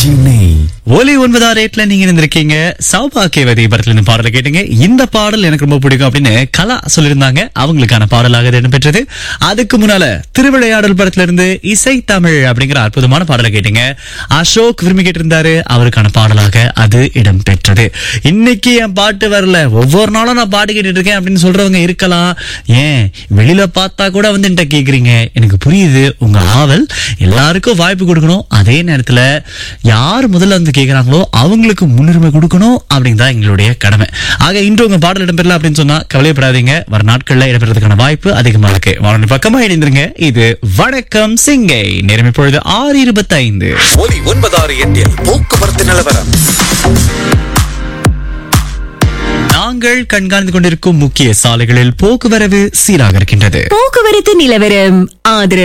சென்னை ஒலி ஒன்பதாறு எட்டுல நீங்க இருந்திருக்கீங்க சௌபாக்கியவதி படத்துல இருந்து பாடலை கேட்டீங்க இந்த பாடல் எனக்கு ரொம்ப பிடிக்கும் அப்படின்னு கலா சொல்லியிருந்தாங்க அவங்களுக்கான பாடலாக இது இடம்பெற்றது அதுக்கு முன்னால திருவிளையாடல் படத்துல இருந்து இசை தமிழ் அப்படிங்கிற அற்புதமான பாடலை கேட்டீங்க அசோக் விரும்பி கேட்டிருந்தாரு அவருக்கான பாடலாக அது இடம்பெற்றது இன்னைக்கு என் பாட்டு வரல ஒவ்வொரு நாளும் நான் பாட்டு கேட்டுட்டு இருக்கேன் அப்படின்னு சொல்றவங்க இருக்கலாம் ஏன் வெளியில பார்த்தா கூட வந்து என்கிட்ட கேக்குறீங்க எனக்கு புரியுது உங்க ஆவல் எல்லாருக்கும் வாய்ப்பு கொடுக்கணும் அதே நேரத்துல யார் முதல்ல வந்து கேக்குறாங்களோ அவங்களுக்கு முன்னுரிமை கொடுக்கணும் அப்படிங்கிறது எங்களுடைய கடமை ஆக இன்று உங்க பாடல் இடம்பெறல அப்படின்னு சொன்னா கவலைப்படாதீங்க வர நாட்கள்ல இடம்பெறதுக்கான வாய்ப்பு அதிகமா இருக்கு வானொலி பக்கமா இணைந்திருங்க இது வணக்கம் சிங்கை நேரம் இப்பொழுது ஆறு இருபத்தி ஐந்து ஒலி ஒன்பதாறு எட்டில் போக்குவரத்து நிலவரம் நாங்கள் கண்காணித்துக் கொண்டிருக்கும் முக்கிய சாலைகளில் போக்குவரவு சீராக இருக்கின்றது போக்குவரத்து நிலவரம் ஆதரவு